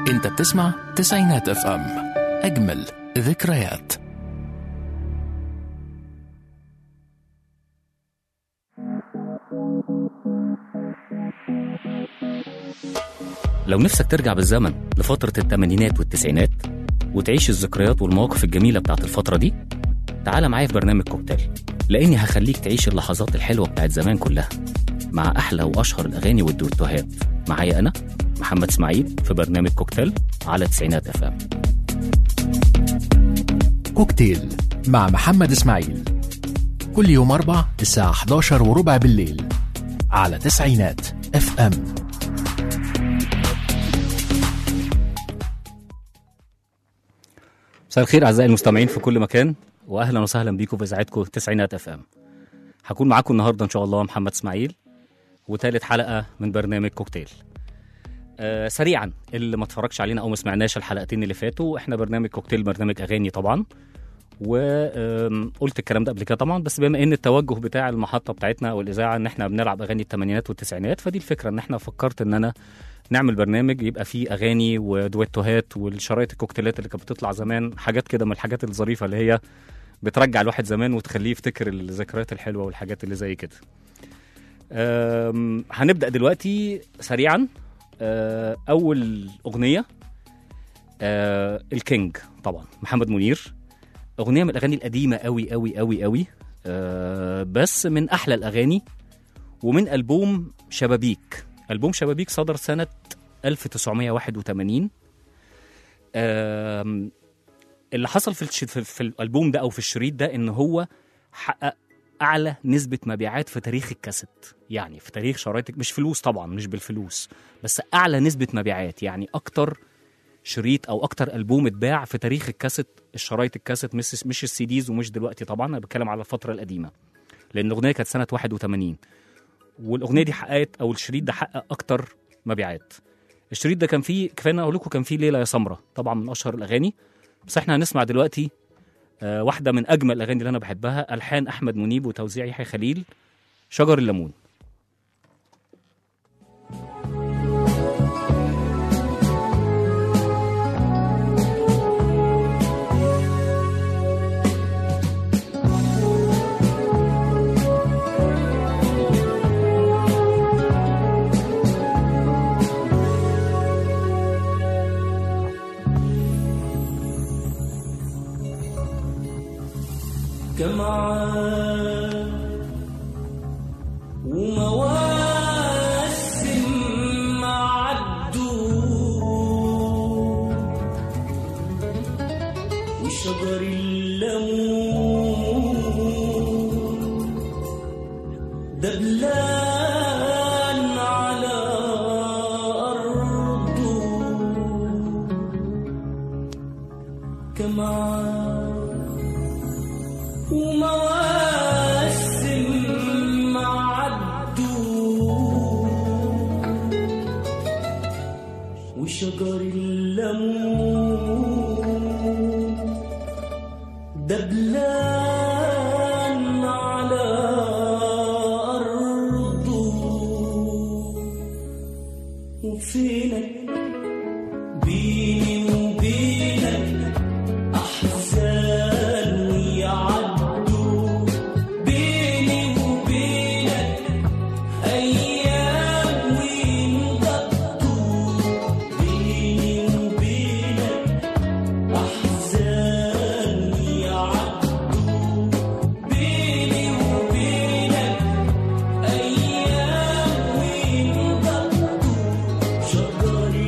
انت بتسمع تسعينات اف ام اجمل ذكريات لو نفسك ترجع بالزمن لفترة الثمانينات والتسعينات وتعيش الذكريات والمواقف الجميلة بتاعت الفترة دي تعال معايا في برنامج كوكتيل لأني هخليك تعيش اللحظات الحلوة بتاعت زمان كلها مع أحلى وأشهر الأغاني والدوتوهات معايا أنا محمد إسماعيل في برنامج كوكتيل على تسعينات أف أم كوكتيل مع محمد اسماعيل كل يوم اربع الساعة 11 وربع بالليل على تسعينات اف ام مساء الخير أعزائي المستمعين في كل مكان وأهلا وسهلا بيكم في إذاعتكم تسعينات أف أم هكون معاكم النهاردة إن شاء الله محمد إسماعيل وتالت حلقة من برنامج كوكتيل آه سريعا اللي ما اتفرجش علينا او ما سمعناش الحلقتين اللي فاتوا احنا برنامج كوكتيل برنامج اغاني طبعا وقلت الكلام ده قبل كده طبعا بس بما ان التوجه بتاع المحطه بتاعتنا او الاذاعه ان احنا بنلعب اغاني الثمانينات والتسعينات فدي الفكره ان احنا فكرت ان انا نعمل برنامج يبقى فيه اغاني ودويتوهات والشرايط الكوكتيلات اللي كانت بتطلع زمان حاجات كده من الحاجات الظريفه اللي هي بترجع الواحد زمان وتخليه يفتكر الذكريات الحلوه والحاجات اللي زي كده أم، هنبدا دلوقتي سريعا آه، اول اغنيه آه، الكينج طبعا محمد منير اغنيه من الاغاني القديمه قوي قوي قوي قوي آه، بس من احلى الاغاني ومن البوم شبابيك البوم شبابيك صدر سنه 1981 آم، اللي حصل في الش- في في الالبوم ده او في الشريط ده ان هو حقق اعلى نسبه مبيعات في تاريخ الكاسيت يعني في تاريخ شرايط مش فلوس طبعا مش بالفلوس بس اعلى نسبه مبيعات يعني اكتر شريط او اكتر البوم اتباع في تاريخ الكاسيت الشرايط الكاسيت مش مش السي ديز ومش دلوقتي طبعا انا بتكلم على الفتره القديمه لان الاغنيه كانت سنه 81 والاغنيه دي حققت او الشريط ده حقق اكتر مبيعات الشريط ده كان فيه كفايه اقول لكم كان فيه ليله يا سمره طبعا من اشهر الاغاني بس احنا هنسمع دلوقتي آه، واحده من اجمل الاغاني اللي انا بحبها الحان احمد منيب وتوزيع يحيى خليل شجر الليمون جمعان ومواسم عدوا وشجر الليمون دبلان على أرضه كمان ومواسم عدوا وشجر الليمون دبلان على أرضه وفينك بيني وبينك أحزان يعدوا بيني وبينك أيام وينقضوا بيني وبينك أحزان يعدوا بيني وبينك أيام وينقضوا شجر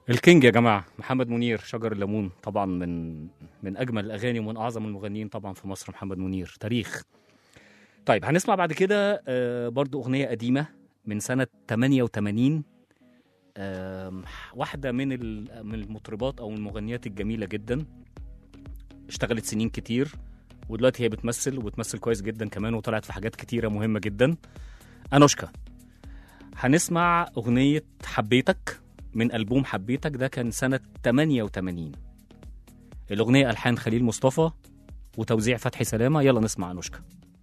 الكينج يا جماعه محمد منير شجر الليمون طبعا من من اجمل الاغاني ومن اعظم المغنيين طبعا في مصر محمد منير تاريخ طيب هنسمع بعد كده آه، برضو اغنيه قديمه من سنه 88 آم، واحده من ال- من المطربات او المغنيات الجميله جدا اشتغلت سنين كتير ودلوقتي هي بتمثل وبتمثل كويس جدا كمان وطلعت في حاجات كتيره مهمه جدا انوشكا هنسمع اغنيه حبيتك من ألبوم حبيتك ده كان سنة 88 الأغنية ألحان خليل مصطفى وتوزيع فتحي سلامة يلا نسمع أنوشكا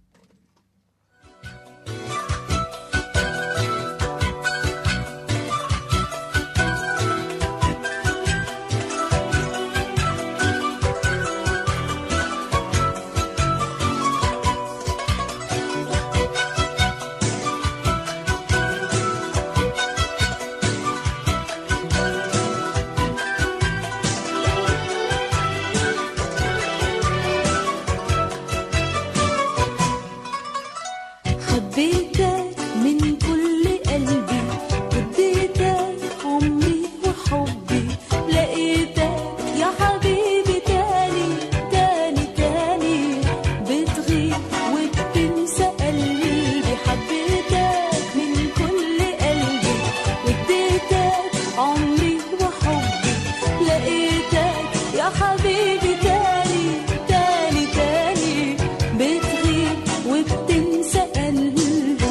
حبيتك من كل قلبي وديتك عمري وحبي لقيتك يا حبيبي تاني تاني تاني بتغيب وبتنسى قلبي حبيتك من كل قلبي وديتك عمري وحبي لقيتك يا حبيبي تاني تاني تاني بتغيب وبتنسى قلبي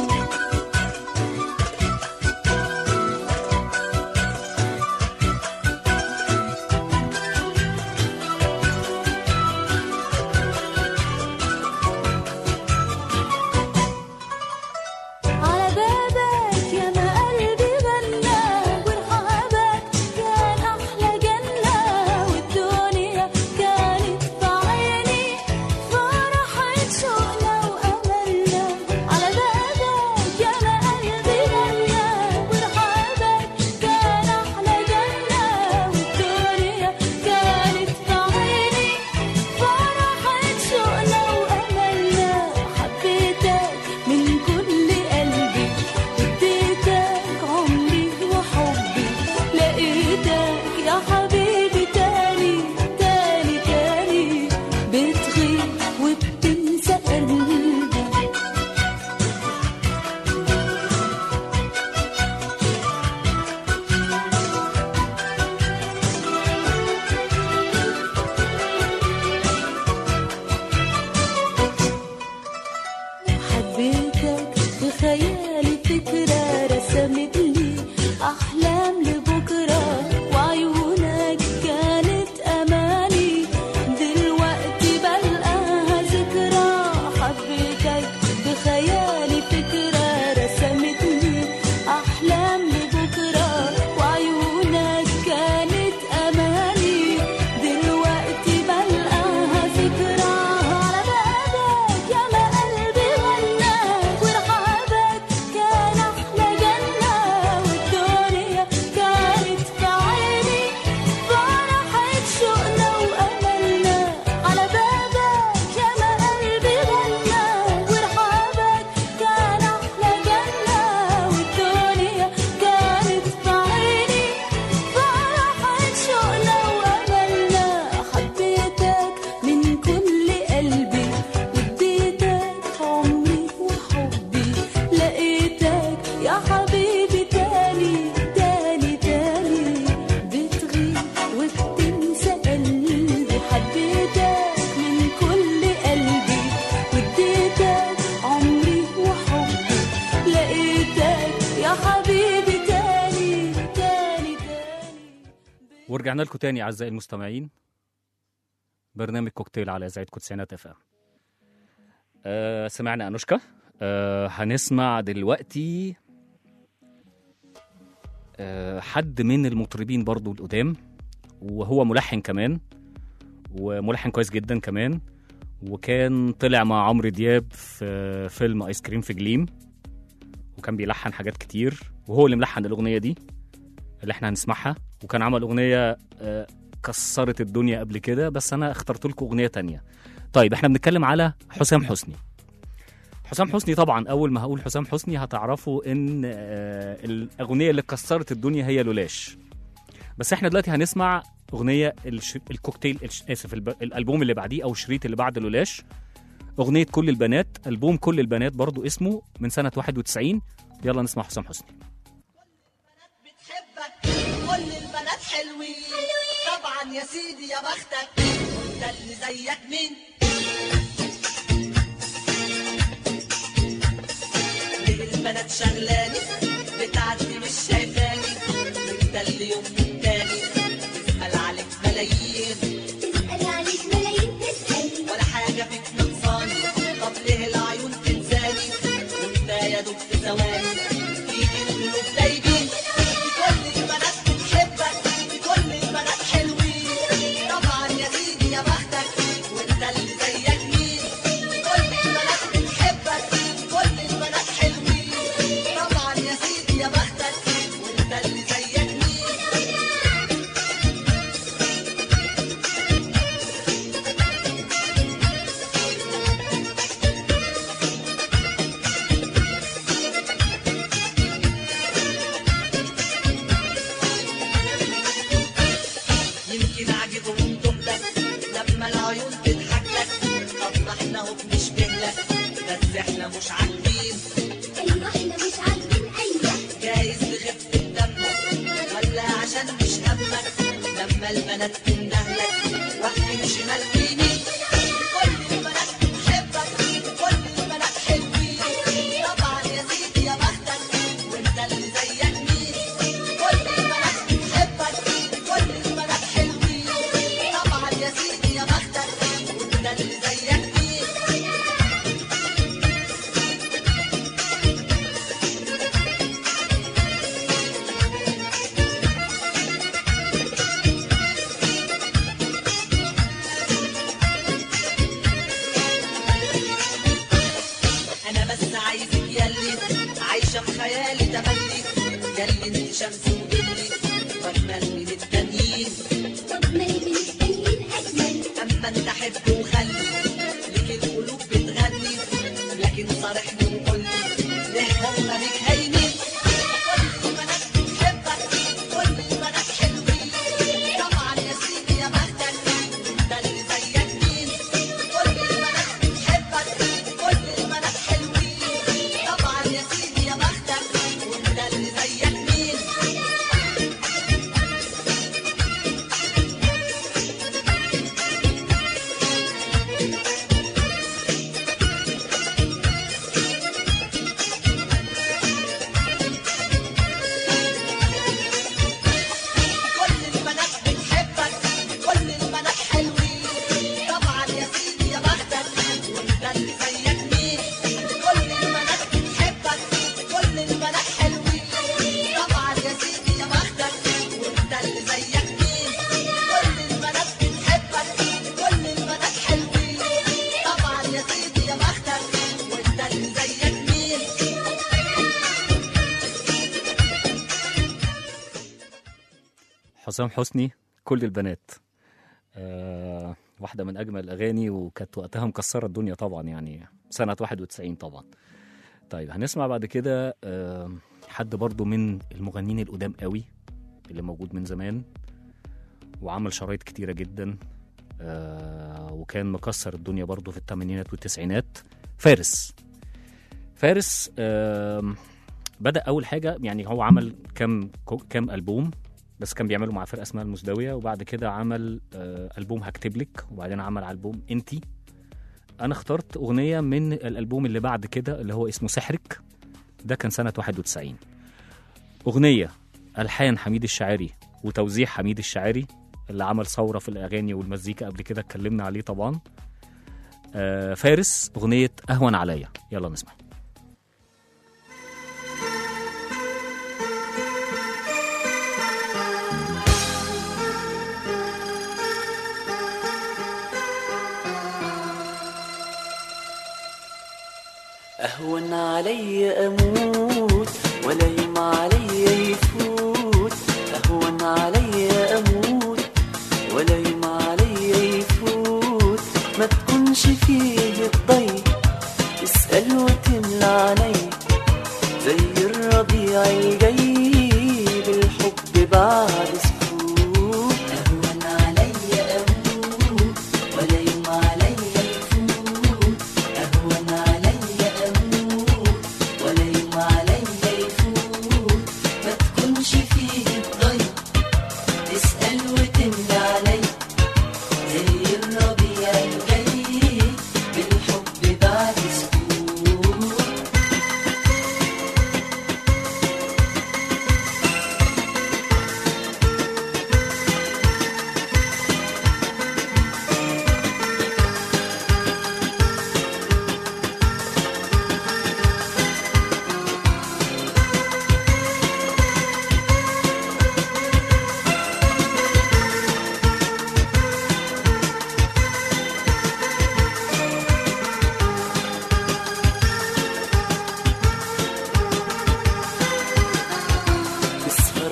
على بابك يا ما قلبي غنى ورحابك كان أحلى جنة والدنيا كانت في عيني فرحت شوقنا وأملنا على بابك يا ما قلبي غنى ورحابك كان أحلى جنة والدنيا كانت في عيني فرحت شوقنا وأملنا حبيتك من كل قلبي اديتك عمري وحبي لقيتك يا حبيبي تاني تاني تاني بتغيب وبتنسى قلبي حبيتك في خيالي فكرة رسمت لي أحلام لبكرة وعيونك كانت أماني دلوقتي بلقاها ذكرى حبيتك في خيالي فكرة رسمت لي أحلام لبكرة وعيونك كانت أماني دلوقتي بلقاها ذكرى على بابك يا ما قلبي غنى ورحابك كان أحلى جنة والدنيا كانت في عيني فرحت شوقنا وأملنا على بابك يا ما قلبي غنى ورحابك كان أحلى جنة والدنيا كانت في عيني فرحت شوقنا وأملنا حبيتك من كل قلبي وديتك عمري وحبي لقيتك يا حبيبي تاني تاني تاني بتغيب وبتنسى قلبي حبيتك من كل قلبي وديتك عمري وحبي لقيتك يا حبيبي تاني تاني تاني ورجعنا لكم تاني أعزائي المستمعين برنامج كوكتيل على إذاعة كوتسينات اف ام آه سمعنا أنوشكا آه هنسمع دلوقتي آه حد من المطربين برضو القدام وهو ملحن كمان وملحن كويس جدا كمان وكان طلع مع عمرو دياب في فيلم ايس كريم في جليم وكان بيلحن حاجات كتير وهو اللي ملحن الاغنيه دي اللي احنا هنسمعها وكان عمل اغنيه آه، كسرت الدنيا قبل كده بس انا اخترت لكم اغنيه تانية طيب احنا بنتكلم على حسام حسني حسام حسني طبعا اول ما هقول حسام حسني هتعرفوا ان آه، الاغنيه اللي كسرت الدنيا هي لولاش بس احنا دلوقتي هنسمع اغنيه الش... الكوكتيل الش... اسف الب... الالبوم اللي بعديه او الشريط اللي بعد لولاش اغنيه كل البنات البوم كل البنات برضو اسمه من سنه 91 يلا نسمع حسام حسني بتحبك كل البنات حلوين طبعا يا سيدي يا بختك ده اللي زيك مين ليه البنات شغلاني بتعدي مش شايفاني انت اللي يوم من تاني تسأل عليك ملايين تسأل عليك ملايين تسأل ولا حاجة فيك نقصاني طب ليه العيون تنساني وانت يا دوب في ثواني تيجي القلوب دايبين كل البنات بتحبك كل البنات حلوين طبعا يا سيدي يا بختك وانت اللي زيك مين كل البنات بتحبك كل البنات حلوين طبعا يا سيدي يا بختك وانت اللي زيك مين يمكن عجبهم دبلك لما العيون تضحك لك طب ما احنا هو بنشبه لك بس احنا مش عاجبين أيوة إحنا مش عاجبين أيوة جايز لخفة دمك ولا عشان مش همك لما البنات تندهلك واحد شمال ويمين كل البنات بتحبك كل البنات حلوين طبعا يا سيدي يا بختك وانت اللي زيك مين كل البنات بتحبك كل البنات حلوين طبعا يا سيدي يا بختك وانت اللي زيك مين انا بس عايزك ياللي عايشه في خيالي تملي ياللي انت شمس ودلي واجمل من التانيين وأجمل من التانيين أجمل اما انت حب وخلي ليك القلوب بتغني لكن صارحني وقول لي ليه هم بيك هايمين كل البنات بتحبك كل البنات حلوين طبعا يا سيدي يا بختك انت اللي زيك مين كل البنات بتحبك كل البنات حلوين طبعا يا سيدي يا بختك وانت اللي زيك مين كل البنات بتحبك كل البنات حلوين طبعا يا سيدي يا بختك وانت اللي زيك مين كل البنات بتحبك كل البنات حلوين طبعا يا سيدي يا بختك وانت اللي زيك مين كل البنات بتحبك كل البنات حلوين طبعا يا سيدي يا بختك وانت اللي زيك مين حسام حسني كل البنات آه واحدة من أجمل الأغاني وكانت وقتها مكسرة الدنيا طبعا يعني سنة 91 طبعا طيب هنسمع بعد كده آه حد برضو من المغنيين القدام قوي اللي موجود من زمان وعمل شرايط كتيرة جدا آه وكان مكسر الدنيا برضو في الثمانينات والتسعينات فارس فارس آه بدأ أول حاجة يعني هو عمل كام كام ألبوم بس كان بيعمله مع فرقه اسمها المزداويه وبعد كده عمل آه، البوم هكتب لك وبعدين عمل البوم انتي انا اخترت اغنيه من الالبوم اللي بعد كده اللي هو اسمه سحرك ده كان سنه 91 اغنيه الحان حميد الشاعري وتوزيع حميد الشاعري اللي عمل ثوره في الاغاني والمزيكا قبل كده اتكلمنا عليه طبعا آه، فارس اغنيه اهون عليا يلا نسمع أهون علي أموت ولا يوم علي يفوت أهون علي أموت ولا يوم علي يفوت ما تكونش فيه الضي تسأل وتملى عيني زي الربيع الجاي بالحب بعد سكوت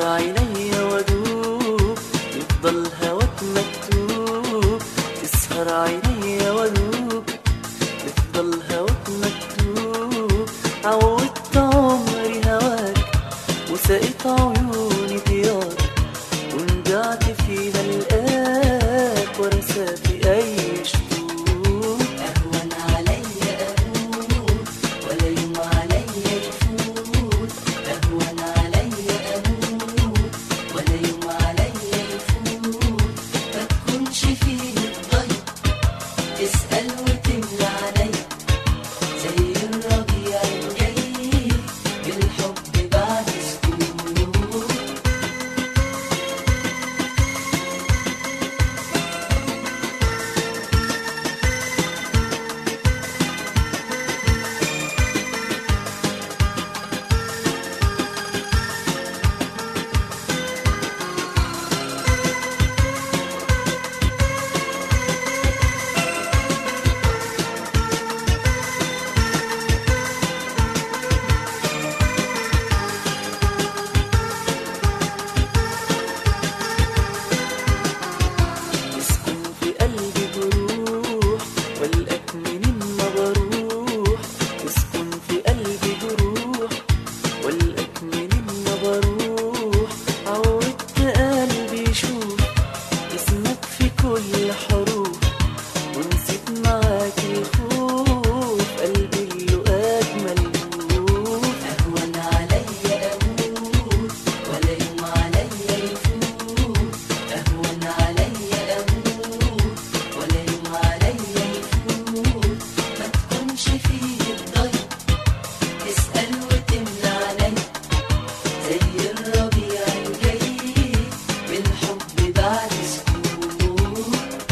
عيني وادوب يفضل هواك مكتوب تسهر عيني وادوب يفضل هواك مكتوب عودت عمري هواك وسقيت عيوني ديار ونجعت فيها الآك ورسى في أي شطوط أهون عليا أموت ولا يوم عليا يفوت أهون عليا أموت ولا يوم عليا يفوت ما تكونش فيه الضيق تسأل وتملى عليا زي الربيع الجاي بالحب بعد سكوت يسكن في قلبي جروح والقاك منين ما بروح يسكن في قلبي جروح والقاك منين ما بروح عودت قلبي يشوف اسمك في كل حروف ونسيت معاك الخوف قلبي اللقاك ملهوف أهون عليا أموت ولا يوم عليا يفوت أهون عليا أموت ولا يوم عليا يفوت ما تكونش فيه الضيق تسأل وتملى عليا زي الربيع الجاي بالحب بعد سكوت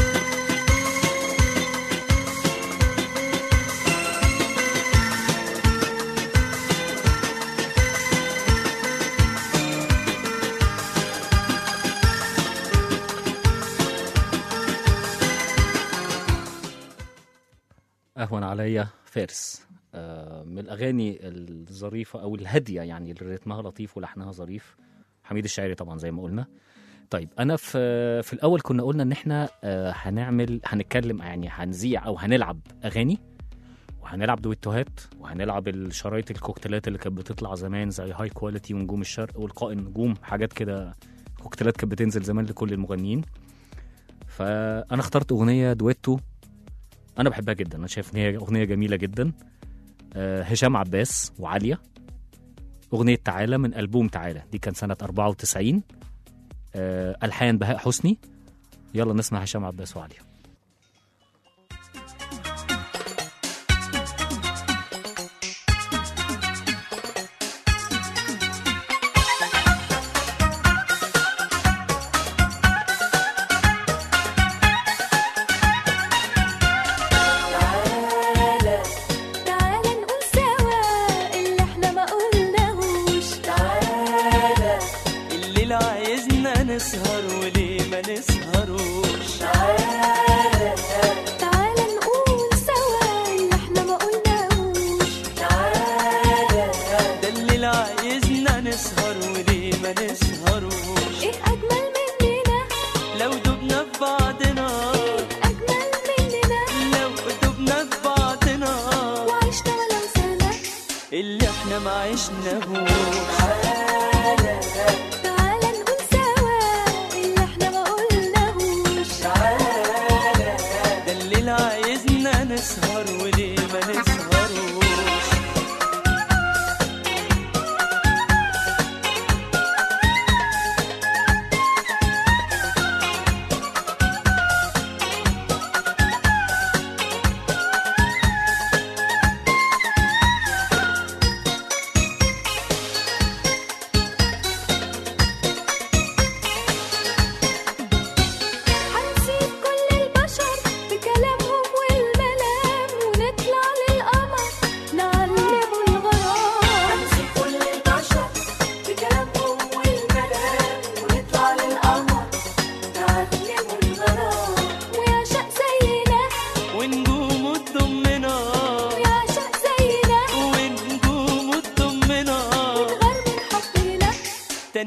اهون عليا فارس آه، من الاغاني الظريفه او الهاديه يعني اللي رتمها لطيف ولحنها ظريف حميد الشاعري طبعا زي ما قلنا طيب انا في في الاول كنا قلنا ان احنا آه، هنعمل هنتكلم يعني هنذيع او هنلعب اغاني وهنلعب دويتوهات وهنلعب الشرايط الكوكتيلات اللي كانت بتطلع زمان زي هاي كواليتي ونجوم الشرق والقاء النجوم حاجات كده كوكتيلات كانت بتنزل زمان لكل المغنيين فانا اخترت اغنيه دويتو انا بحبها جدا انا شايف ان هي اغنيه جميله جدا آه، هشام عباس وعاليه اغنيه تعالى من البوم تعالى دي كان سنه 94 آه، الحان بهاء حسني يلا نسمع هشام عباس وعاليه تعالى نقول سوا اللي احنا ما قلناهوش تعالى الليل عايزنا نسهر وليه ما نسهروش تعالى تعالى نقول سوا اللي احنا ما قلناهوش تعالى ده الليل عايزنا نسهر وليه ما نسهروش ايه اجمل مننا لو دبنا في بعضنا اجمل مننا لو دبنا في بعضنا وعشنا ولو سنه اللي احنا ما عشناهوش تعالى نقول سوا اللي احنا ما قلناهوش ده الليل عايزنا نسهر وليه ما نسهروش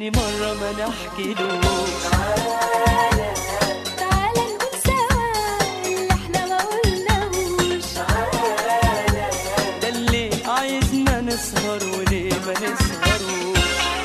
تاني مرة ما نحكيلوش تعالى نقول سوا اللي احنا ما قلناهوش ده اللي عايزنا نسهر وليه ما نسهروش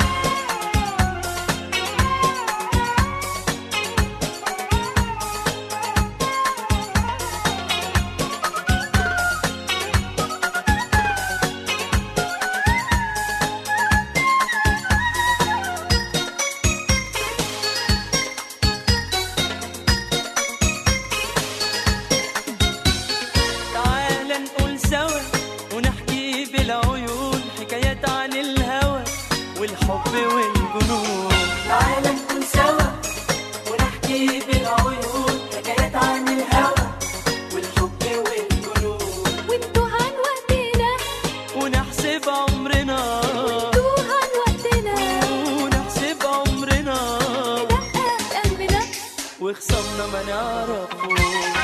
تعالى نقول سوا ونحكي بالعيون حكايات عن الهوى والحب والجنون تعالى نقول سوا ونحكي بالعيون حكايات عن الهوى والحب والجنون وانتوا عن وقتنا ونحسب عمرنا انتوا عن وقتنا ونحسب عمرنا دقة قلبنا وخصمنا ما نعرفوش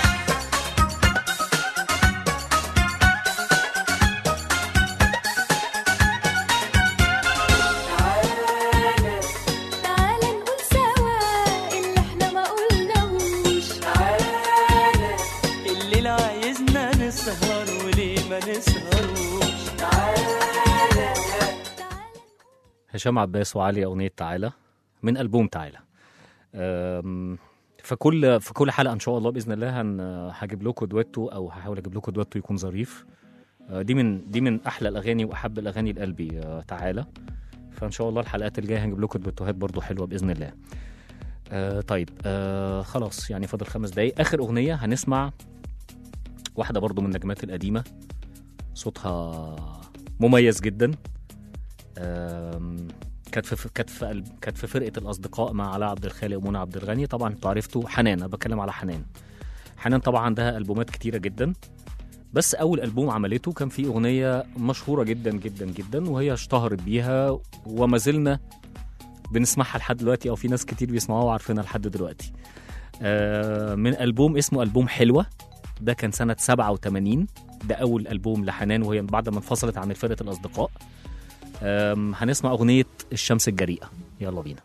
تعالى نقول سوا اللي احنا ما قلناهوش الليل عايزنا نسهر وليه ما نسهروش هشام عباس وعلي أغنية تعالى من ألبوم تعالى أم، فكل في كل حلقة إن شاء الله بإذن الله هن هجيب لكم دويتو أو هحاول أجيب لكم دويتو يكون ظريف أه، دي من دي من أحلى الأغاني وأحب الأغاني لقلبي أه، تعالى فإن شاء الله الحلقات الجاية هنجيب لكم دويتوهات برضو حلوة بإذن الله أه طيب أه خلاص يعني فاضل خمس دقايق آخر أغنية هنسمع واحدة برضو من النجمات القديمة صوتها مميز جدا أم، كانت في كانت في قلب- كانت في فرقه الاصدقاء مع علاء عبد الخالق ومنى عبد الغني طبعا انتوا عرفتوا حنان انا بتكلم على حنان حنان طبعا عندها البومات كتيره جدا بس اول البوم عملته كان فيه اغنيه مشهوره جدا جدا جدا وهي اشتهرت بيها وما زلنا بنسمعها لحد دلوقتي او في ناس كتير بيسمعوها وعارفينها لحد دلوقتي آه، من البوم اسمه البوم حلوه ده كان سنه 87 ده اول البوم لحنان وهي بعد ما انفصلت عن فرقه الاصدقاء أم، هنسمع أغنية الشمس الجريئة يلا بينا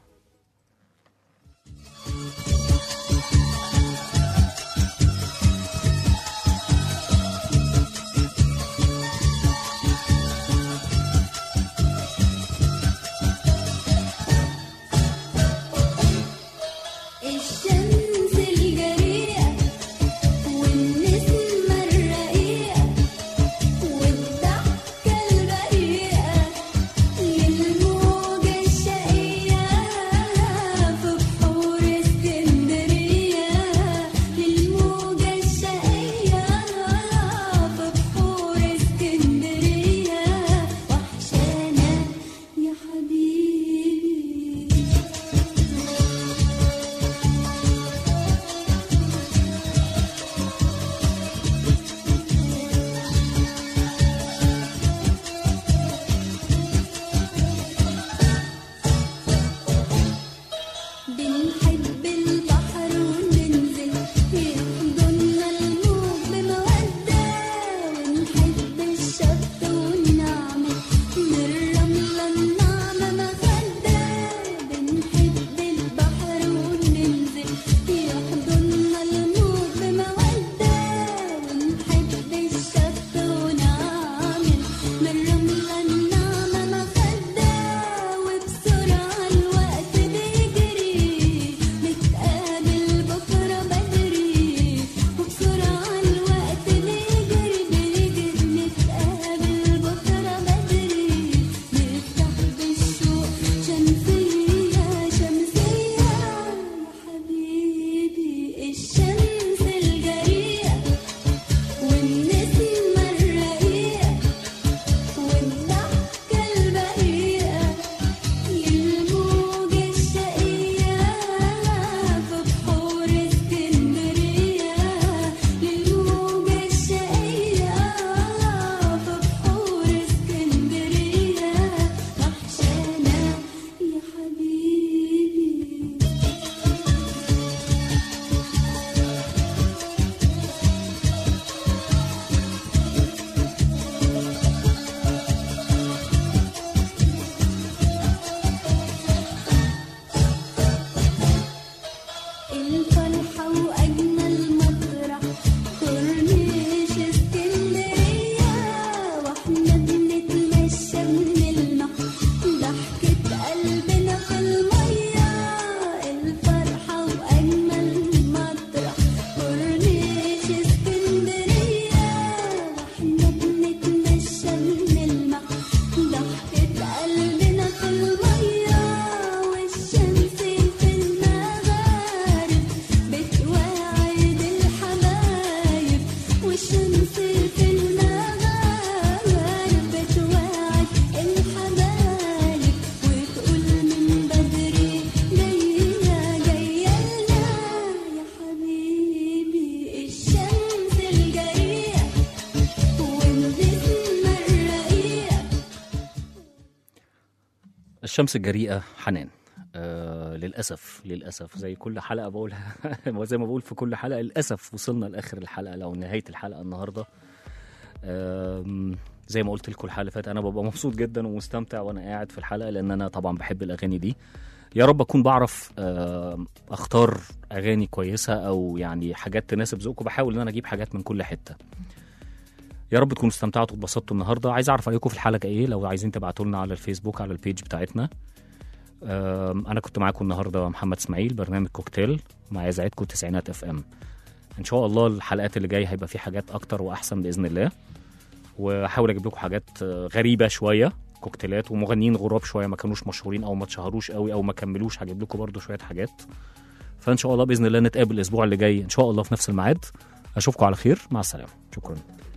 الشمس الجريئة والنسمة الرقيقة والضحكة البريئة للموجة الشقية الشمس الجريئة حنان آه للأسف للأسف زي كل حلقة بقولها وزي ما بقول في كل حلقة للأسف وصلنا لآخر الحلقة أو نهاية الحلقة النهاردة آم، زي ما قلت لكم الحلقة اللي فاتت أنا ببقى مبسوط جدا ومستمتع وأنا قاعد في الحلقة لأن أنا طبعا بحب الأغاني دي يا رب أكون بعرف آم، أختار أغاني كويسة أو يعني حاجات تناسب ذوقكم بحاول إن أنا أجيب حاجات من كل حتة يا رب تكونوا استمتعتوا واتبسطتوا النهارده عايز اعرف رايكم في الحلقه ايه لو عايزين تبعتوا لنا على الفيسبوك على البيج بتاعتنا أم، انا كنت معاكم النهارده محمد اسماعيل برنامج كوكتيل مع اذاعتكم تسعينات اف ام ان شاء الله الحلقات اللي جايه هيبقى في حاجات اكتر واحسن باذن الله واحاول اجيب لكم حاجات آه، غريبه شويه كوكتيلات ومغنيين غراب شويه ما كانوش مشهورين او ما اتشهروش قوي او ما كملوش هجيب لكم برضو شويه حاجات فان شاء الله باذن الله نتقابل الاسبوع اللي جاي ان شاء الله في نفس الميعاد اشوفكم على خير مع السلامه شكرا